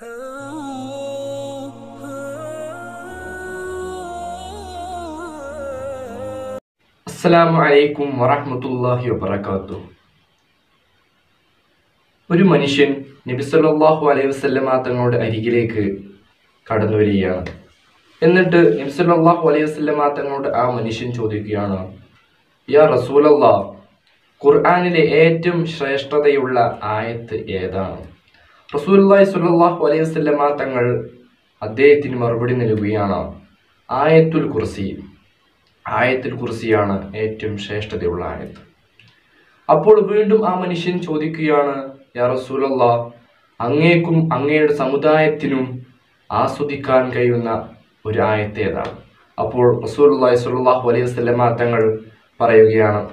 അസ്സലാമു അലൈക്കും വറഹ്മത്തുള്ളാഹി വബറകാത്തു ഒരു മനുഷ്യൻ നബി സല്ലല്ലാഹു അലൈഹി വസല്ലമ തങ്ങളുടെ അരികിലേക്ക് കടന്നു വരികയാണ് എന്നിട്ട് നബി സല്ലല്ലാഹു അലൈഹി വസല്ലമ തങ്ങളോട് ആ മനുഷ്യൻ ചോദിക്കുകയാണ് യാ റസൂലല്ലാ ഖുർആനിലെ ഏറ്റവും ശ്രേഷ്ഠതയുള്ള ആയത്ത് ഏതാണ് റസൂലുള്ളാഹി സ്വല്ലല്ലാഹു അലൈഹി വസല്ലമ തങ്ങൾ അദ്ദേഹത്തിന് മറുപടി നൽകുകയാണ് ആയത്തുൽ കുർസി ആയത്തുൽ കുർസിയാണ് ഏറ്റവും ശ്രേഷ്ഠതയുള്ള ആയത്ത് അപ്പോൾ വീണ്ടും ആ മനുഷ്യൻ ചോദിക്കുകയാണ് യാ റസൂലല്ലാ അങ്ങേക്കും അങ്ങയുടെ സമുദായത്തിനും ആസ്വദിക്കാൻ കഴിയുന്ന ഒരു ആയത്ത് ഏതാണ് അപ്പോൾ റസൂലുള്ളാഹി സ്വല്ലല്ലാഹു അലൈഹി വസല്ലമ തങ്ങൾ പറയുകയാണ്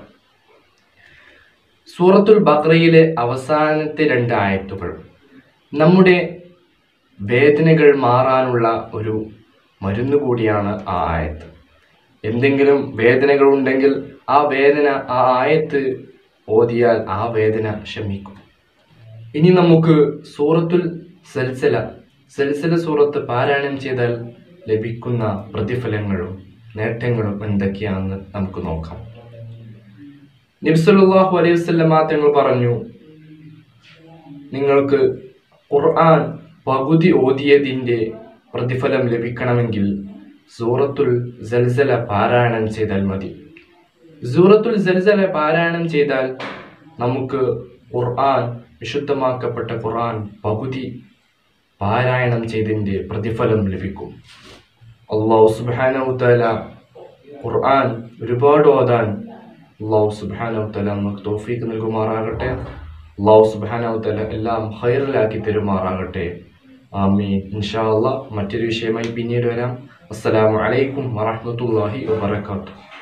സൂറത്തുൽ ബഖറയിലെ അവസാനത്തെ രണ്ട് ആയത്തുകൾ നമ്മുടെ വേദനകൾ മാറാനുള്ള ഒരു മരുന്ന് കൂടിയാണ് ആ ആയത്ത് എന്തെങ്കിലും വേദനകൾ ഉണ്ടെങ്കിൽ ആ വേദന ആ ആയത്ത് ഓതിയാൽ ആ വേദന ശമിക്കും ഇനി നമുക്ക് സൂറത്തുൽ സൽസല സൽസല സൂറത്ത് പാരായണം ചെയ്താൽ ലഭിക്കുന്ന പ്രതിഫലങ്ങളും നേട്ടങ്ങളും എന്തൊക്കെയാണെന്ന് നമുക്ക് നോക്കാം നബ്സല്ലാഹു അലൈഹി വസല്ലമ തങ്ങൾ പറഞ്ഞു നിങ്ങൾക്ക് ഖുർആൻ പകുതി ഓതിയതിൻ്റെ പ്രതിഫലം ലഭിക്കണമെങ്കിൽ സൂറത്തുൽ സൽസല പാരായണം ചെയ്താൽ മതി സൂറത്തുൽ സൽസല പാരായണം ചെയ്താൽ നമുക്ക് ഖുർആൻ വിശുദ്ധമാക്കപ്പെട്ട ഖുർആൻ പകുതി പാരായണം ചെയ്തതിൻ്റെ പ്രതിഫലം ലഭിക്കും അള്ളാഹു സുബ്ഹാനഹു തആല ഖുർആൻ ഒരുപാട് ഓതാൻ അള്ളാഹു സുബ്ഹാനഹു തആല നമുക്ക് തൗഫീഖ് നൽകുമാറാകട്ടെ അള്ളാഹു സുബ്ഹാനഹു തആല എല്ലാം ഹൈറിലാക്കി തരുമാറാകട്ടെ ആമീൻ ഇൻഷാ അള്ളാഹ് മറ്റൊരു വിഷയമായി പിന്നീട് വരാം അസ്സലാമു അലൈക്കും വറഹ്മത്തുള്ളാഹി വബറകാതുഹു